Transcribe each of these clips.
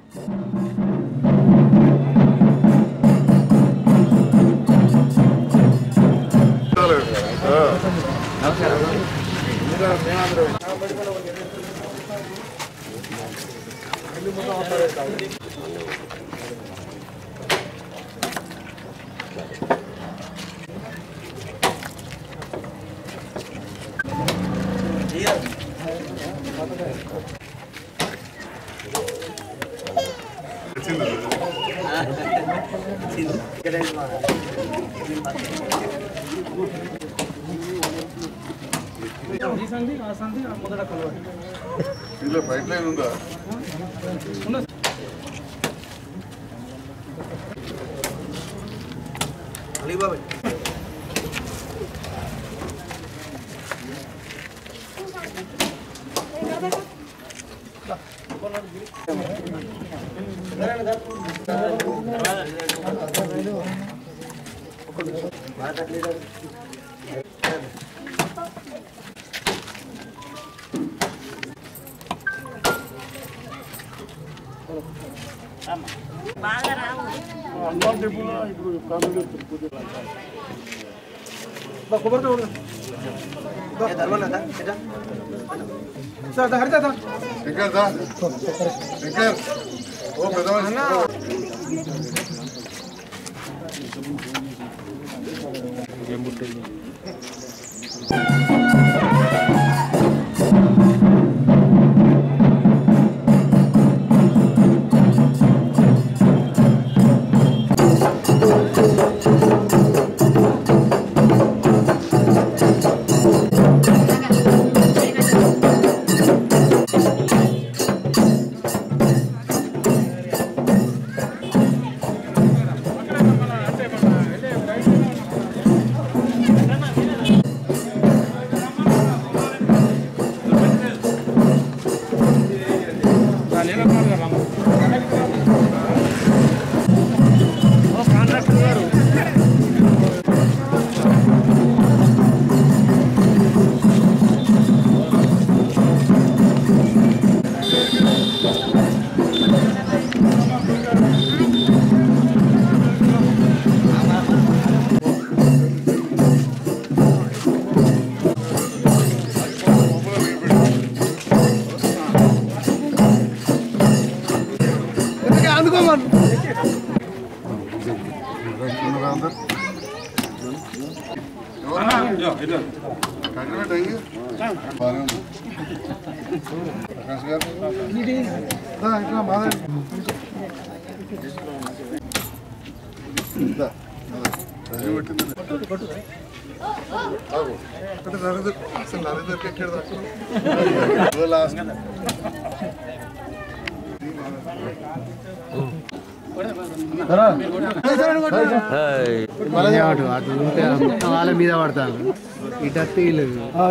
ఈ సంధి ఆ సంధి ఆ మొదట కలవాలి ఇందులో పైప్ లైన్ ఉందా శంకర్ దా శంకర్ ఓ పెద్ద ఉన్నారా అందరు కంటిన్యూట్ అయ్యి బాగానే ఉంది ప్రకాష్ గారు దా, ఇట్లా మాదండి దా, దా. రజనీ పెట్టింది ఆగు. అంటే నరేందర్ అసలు నరేందర్ ఎక్కడ దాకా లాస్ట్ అటు అటు ఉంటే మొత్తం వాళ్ళ మీద పడతాను ఇటు వస్తే వీళ్ళు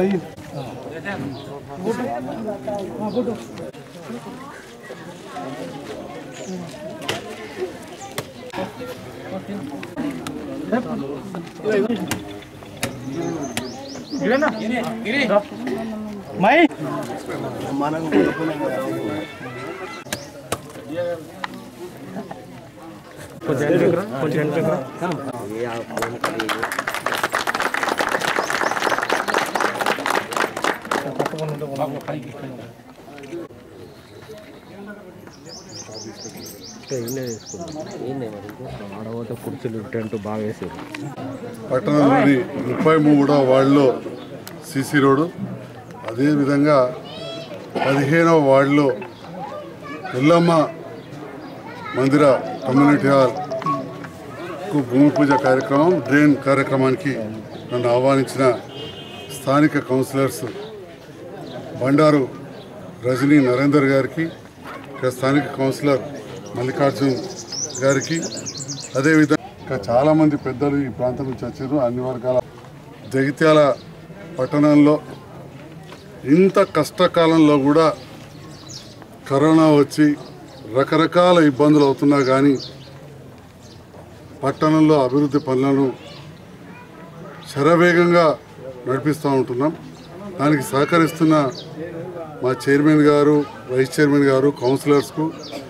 ఆడపోతే కుర్చీలు టెంట్ బాగా వేసారు పట్టణంలోని ముప్పై మూడవ వార్డులో సిసి రోడ్డు అదేవిధంగా పదిహేనవ వార్డులో ఎల్లమ్మ మందిర కమ్యూనిటీ హాల్కు భూమి పూజ కార్యక్రమం డ్రైన్ కార్యక్రమానికి నన్ను ఆహ్వానించిన స్థానిక కౌన్సిలర్స్ బండారు రజనీ నరేందర్ గారికి ఇక్కడ స్థానిక కౌన్సిలర్ మల్లికార్జున్ గారికి అదేవిధంగా ఇంకా చాలామంది పెద్దలు ఈ ప్రాంతం నుంచి వచ్చారు అన్ని వర్గాల జగిత్యాల పట్టణంలో ఇంత కష్టకాలంలో కూడా కరోనా వచ్చి రకరకాల ఇబ్బందులు అవుతున్నా కానీ పట్టణంలో అభివృద్ధి పనులను శరవేగంగా నడిపిస్తూ ఉంటున్నాం దానికి సహకరిస్తున్న మా చైర్మన్ గారు వైస్ చైర్మన్ గారు కౌన్సిలర్స్కు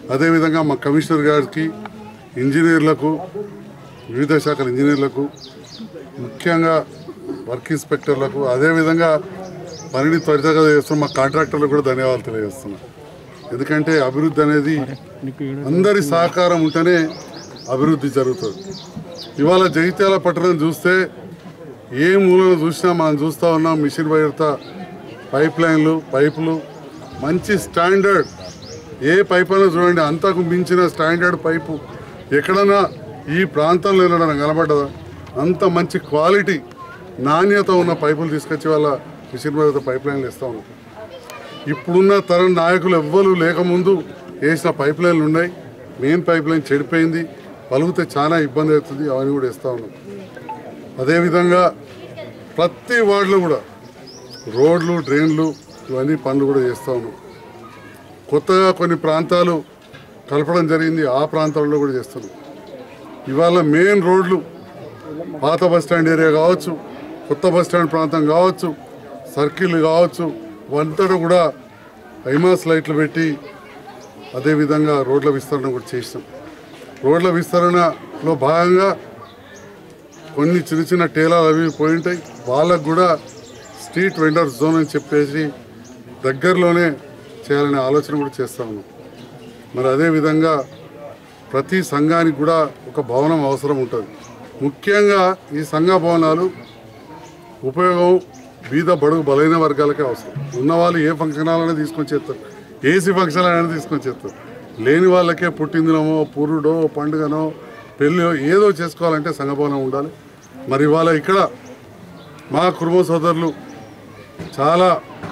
అదేవిధంగా మా కమిషనర్ గారికి ఇంజనీర్లకు వివిధ శాఖల ఇంజనీర్లకు ముఖ్యంగా వర్క్ ఇన్స్పెక్టర్లకు అదేవిధంగా పనిని త్వరితగా చేస్తున్న మా కాంట్రాక్టర్లకు కూడా ధన్యవాదాలు తెలియజేస్తున్నాను ఎందుకంటే అభివృద్ధి అనేది అందరి సహకారం ఉంటేనే అభివృద్ధి జరుగుతుంది ఇవాళ జగిత్యాల పట్టణం చూస్తే ఏ మూలను చూసినా మనం చూస్తూ ఉన్నాం మిషన్ వైర్త పైప్ లైన్లు పైపులు మంచి స్టాండర్డ్ ఏ పైప్ అయినా చూడండి అంతకు మించిన స్టాండర్డ్ పైపు ఎక్కడన్నా ఈ ప్రాంతంలో ఏదైనా కనబడ్డదా అంత మంచి క్వాలిటీ నాణ్యత ఉన్న పైపులు తీసుకొచ్చి వాళ్ళ మిషన్ వైర్త పైప్ లైన్లు ఇస్తూ ఉన్నాం ఇప్పుడున్న తరం నాయకులు ఎవ్వరు లేకముందు వేసిన పైప్ లైన్లు ఉన్నాయి మెయిన్ పైప్ లైన్ చెడిపోయింది పలుకుతే చాలా ఇబ్బంది అవుతుంది అవన్నీ కూడా ఇస్తూ ఉన్నాం అదేవిధంగా ప్రతి వార్డులో కూడా రోడ్లు డ్రైన్లు ఇవన్నీ పనులు కూడా చేస్తూ ఉన్నాం కొత్తగా కొన్ని ప్రాంతాలు కలపడం జరిగింది ఆ ప్రాంతాల్లో కూడా చేస్తున్నాం ఇవాళ మెయిన్ రోడ్లు పాత బస్ స్టాండ్ ఏరియా కావచ్చు కొత్త బస్ స్టాండ్ ప్రాంతం కావచ్చు సర్కిల్ కావచ్చు వంతట కూడా ఐమాస్ లైట్లు పెట్టి అదేవిధంగా రోడ్ల విస్తరణ కూడా చేసినాం రోడ్ల విస్తరణలో భాగంగా కొన్ని చిన్న చిన్న టేలాలు అవి పోయి ఉంటాయి వాళ్ళకు కూడా స్ట్రీట్ వెండర్స్ జోన్ అని చెప్పేసి దగ్గరలోనే చేయాలనే ఆలోచన కూడా చేస్తా ఉన్నాం మరి అదేవిధంగా ప్రతి సంఘానికి కూడా ఒక భవనం అవసరం ఉంటుంది ముఖ్యంగా ఈ సంఘ భవనాలు ఉపయోగం బీద బడుగు బలైన వర్గాలకే అవసరం ఉన్నవాళ్ళు ఏ ఫంక్షన్ హాల్ అనేది తీసుకొని చేస్తారు ఏసీ ఫంక్షన్ హాల్ అనేది తీసుకొని చేస్తారు లేని వాళ్ళకే పుట్టిందినమో పురుడో పండుగనో పెళ్ళో ఏదో చేసుకోవాలంటే సంఘ భవనం ఉండాలి మరి ఇవాళ ఇక్కడ మా కుటుంబ సోదరులు చాలా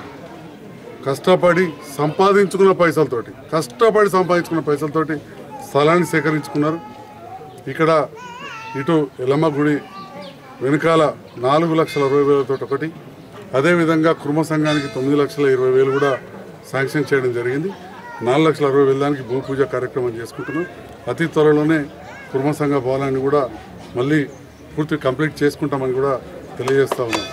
కష్టపడి సంపాదించుకున్న పైసలతోటి కష్టపడి సంపాదించుకున్న పైసలతోటి స్థలాన్ని సేకరించుకున్నారు ఇక్కడ ఇటు ఎల్లమ్మ గుడి వెనకాల నాలుగు లక్షల అరవై వేలతో ఒకటి అదేవిధంగా కుటుంబ సంఘానికి తొమ్మిది లక్షల ఇరవై వేలు కూడా శాంక్షన్ చేయడం జరిగింది నాలుగు లక్షల అరవై వేల దానికి భూ పూజ కార్యక్రమం చేసుకుంటున్నాం అతి త్వరలోనే కుటుంబ సంఘ భవనాన్ని కూడా మళ్ళీ పూర్తి కంప్లీట్ చేసుకుంటామని కూడా తెలియజేస్తా ఉన్నాం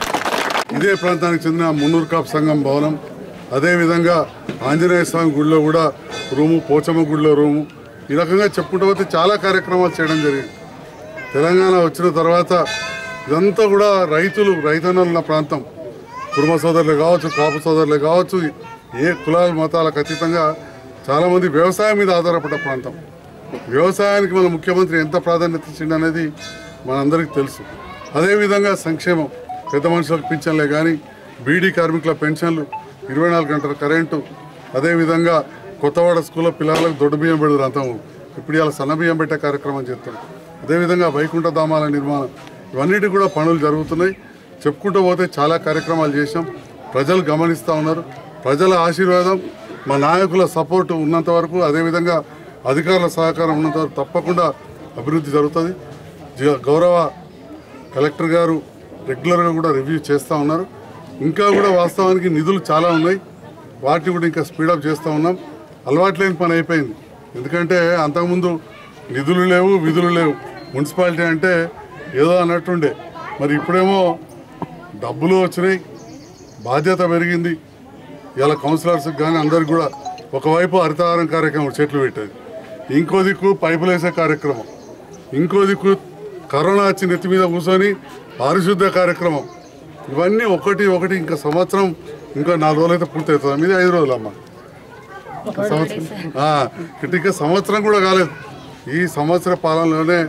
ఇదే ప్రాంతానికి చెందిన మున్నూరు కాపు సంఘం భవనం అదేవిధంగా ఆంజనేయ స్వామి గుడిలో కూడా రూము పోచమ్మ గుడిలో రూము ఈ రకంగా చెప్పుకుంటూ పోతే చాలా కార్యక్రమాలు చేయడం జరిగింది తెలంగాణ వచ్చిన తర్వాత ఇదంతా కూడా రైతులు రైతన్నలు ఉన్న ప్రాంతం కుటుంబ సోదరులు కావచ్చు కాపు సోదరులు కావచ్చు ఏ కులాల మతాలకు అతీతంగా చాలామంది వ్యవసాయం మీద ఆధారపడ్డ ప్రాంతం వ్యవసాయానికి మన ముఖ్యమంత్రి ఎంత ప్రాధాన్యత ఇచ్చిండు అనేది మనందరికీ తెలుసు అదేవిధంగా సంక్షేమం పెద్ద మనుషులకు పింఛన్లే కానీ బీడీ కార్మికుల పెన్షన్లు ఇరవై నాలుగు గంటల కరెంటు అదేవిధంగా కొత్తవాడ స్కూల్లో పిల్లలకు దొడ్డు బియ్యం పెడతారు అంతం ఇప్పుడు ఇలా సన్న బియ్యం పెట్టే కార్యక్రమం చేస్తాం అదేవిధంగా వైకుంఠ ధామాల నిర్మాణం ఇవన్నిటి కూడా పనులు జరుగుతున్నాయి చెప్పుకుంటూ పోతే చాలా కార్యక్రమాలు చేసాం ప్రజలు గమనిస్తూ ఉన్నారు ప్రజల ఆశీర్వాదం మా నాయకుల సపోర్ట్ ఉన్నంత వరకు అదేవిధంగా అధికారుల సహకారం ఉన్నంత వరకు తప్పకుండా అభివృద్ధి జరుగుతుంది జ- గౌరవ కలెక్టర్ గారు రెగ్యులర్గా కూడా రివ్యూ చేస్తూ ఉన్నారు ఇంకా కూడా వాస్తవానికి నిధులు చాలా ఉన్నాయి వాటిని కూడా ఇంకా స్పీడప్ చేస్తూ ఉన్నాం అలవాటు లేని పని అయిపోయింది ఎందుకంటే అంతకుముందు నిధులు లేవు విధులు లేవు మున్సిపాలిటీ అంటే ఏదో అన్నట్టుండే మరి ఇప్పుడేమో డబ్బులు వచ్చినాయి బాధ్యత పెరిగింది ఇలా కౌన్సిలర్స్కి కానీ అందరికి కూడా ఒకవైపు హరితహారం కార్యక్రమం చెట్లు పెట్టేది ఇంకో దిక్కు పైపులు వేసే కార్యక్రమం ఇంకో దిక్కు కరోనా వచ్చి నెత్తి మీద కూర్చొని పారిశుద్ధ కార్యక్రమం ఇవన్నీ ఒకటి ఒకటి ఇంకా సంవత్సరం ఇంకా నాలుగు రోజులు అయితే పూర్తి అవుతుంది మీద ఐదు రోజులు అమ్మ సంవత్సరం ఆ, ఇటు ఇంకా సంవత్సరం కూడా కాలేదు ఈ సంవత్సర పాలనలోనే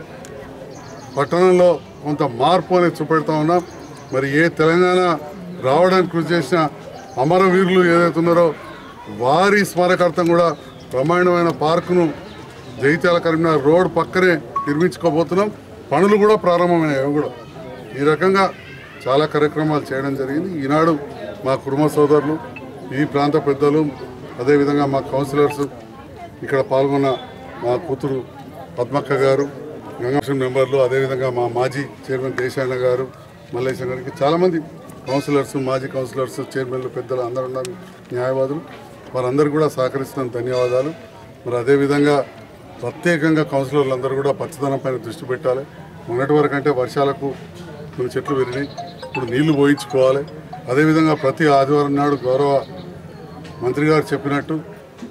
పట్టణంలో కొంత మార్పు అనేది చూపెడతా ఉన్నాం మరి ఏ తెలంగాణ రావడానికి కృషి చేసిన అమరవీరులు ఏదైతే ఉన్నారో వారి స్మారకార్థం కూడా బ్రహ్మాండమైన పార్కును జగిత్యాల కరీంనగర్ రోడ్ పక్కనే నిర్మించుకోబోతున్నాం పనులు కూడా ప్రారంభమైనాయి అవి కూడా ఈ రకంగా చాలా కార్యక్రమాలు చేయడం జరిగింది ఈనాడు మా కుటుంబ సోదరులు ఈ ప్రాంత పెద్దలు అదేవిధంగా మా కౌన్సిలర్స్ ఇక్కడ పాల్గొన్న మా కూతురు పద్మక్క గారు గంగాషన్ మెంబర్లు అదేవిధంగా మా మాజీ చైర్మన్ దేశాయన గారు మల్లేశం గారికి చాలామంది కౌన్సిలర్స్ మాజీ కౌన్సిలర్స్ చైర్మన్లు పెద్దలు అందరూ ఉన్నారు న్యాయవాదులు వారందరూ కూడా సహకరిస్తున్న ధన్యవాదాలు మరి అదేవిధంగా ప్రత్యేకంగా కౌన్సిలర్లు అందరూ కూడా పచ్చదనం పైన దృష్టి పెట్టాలి మొన్నటి వరకు అంటే వర్షాలకు కొన్ని చెట్లు పెరిగినాయి ఇప్పుడు నీళ్లు పోయించుకోవాలి అదేవిధంగా ప్రతి ఆదివారం నాడు గౌరవ మంత్రి గారు చెప్పినట్టు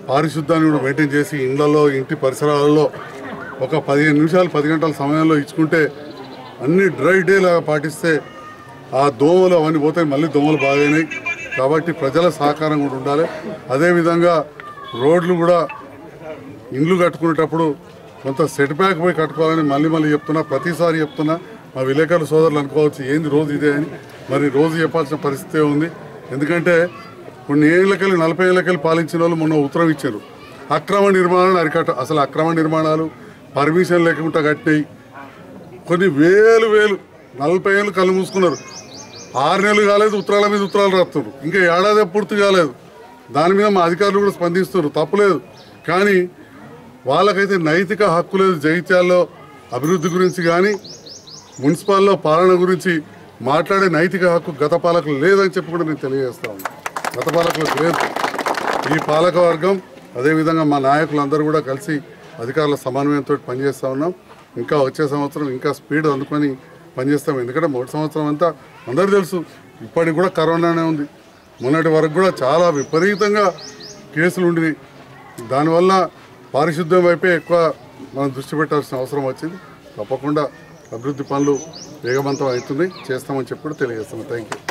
పారిశుద్ధాన్ని కూడా మెయింటైన్ చేసి ఇండ్లలో ఇంటి పరిసరాలలో ఒక పదిహేను నిమిషాలు పది గంటల సమయంలో ఇచ్చుకుంటే అన్ని డ్రై డే లాగా పాటిస్తే ఆ దోమలు అవన్నీ పోతాయి మళ్ళీ దోమలు బాగైనాయి కాబట్టి ప్రజల సహకారం కూడా ఉండాలి అదేవిధంగా రోడ్లు కూడా ఇండ్లు కట్టుకునేటప్పుడు కొంత సెట్ బ్యాక్ పోయి కట్టుకోవాలని మళ్ళీ మళ్ళీ చెప్తున్నా ప్రతిసారి చెప్తున్నా మా విలేకరుల సోదరులు అనుకోవచ్చు ఏంది రోజు ఇదే అని మరి రోజు చెప్పాల్సిన పరిస్థితే ఉంది ఎందుకంటే కొన్ని ఏళ్ళకెళ్ళి నలభై ఏళ్ళకెళ్ళి పాలించిన వాళ్ళు మొన్న ఉత్తరం ఇచ్చారు అక్రమ నిర్మాణాలను అరికట్ట అసలు అక్రమ నిర్మాణాలు పర్మిషన్ లేకుండా కట్టినాయి కొన్ని వేలు వేలు నలభై ఏళ్ళు కళ్ళు మూసుకున్నారు ఆరు నెలలు కాలేదు ఉత్తరాల మీద ఉత్తరాలు రాస్తున్నారు ఇంకా ఏడాది పూర్తి కాలేదు దాని మీద మా అధికారులు కూడా స్పందిస్తున్నారు తప్పులేదు కానీ వాళ్ళకైతే నైతిక హక్కు లేదు జగిత్యాల్లో అభివృద్ధి గురించి కానీ మున్సిపాల్లో పాలన గురించి మాట్లాడే నైతిక హక్కు గత పాలకులు లేదని చెప్పి కూడా నేను తెలియజేస్తా ఉన్నాను గత పాలకులకు లేదు ఈ పాలక వర్గం అదేవిధంగా మా నాయకులందరూ కూడా కలిసి అధికారుల సమన్వయంతో పనిచేస్తూ ఉన్నాం ఇంకా వచ్చే సంవత్సరం ఇంకా స్పీడ్ అందుకొని పనిచేస్తాం ఎందుకంటే మొదటి సంవత్సరం అంతా అందరూ తెలుసు ఇప్పటికి కూడా కరోనానే ఉంది మొన్నటి వరకు కూడా చాలా విపరీతంగా కేసులు ఉండినాయి దానివల్ల పారిశుద్ధ్యం వైపే ఎక్కువ మనం దృష్టి పెట్టాల్సిన అవసరం వచ్చింది తప్పకుండా అభివృద్ధి పనులు వేగవంతం అవుతున్నాయి చేస్తామని చెప్పి కూడా తెలియజేస్తున్నాం థ్యాంక్ యూ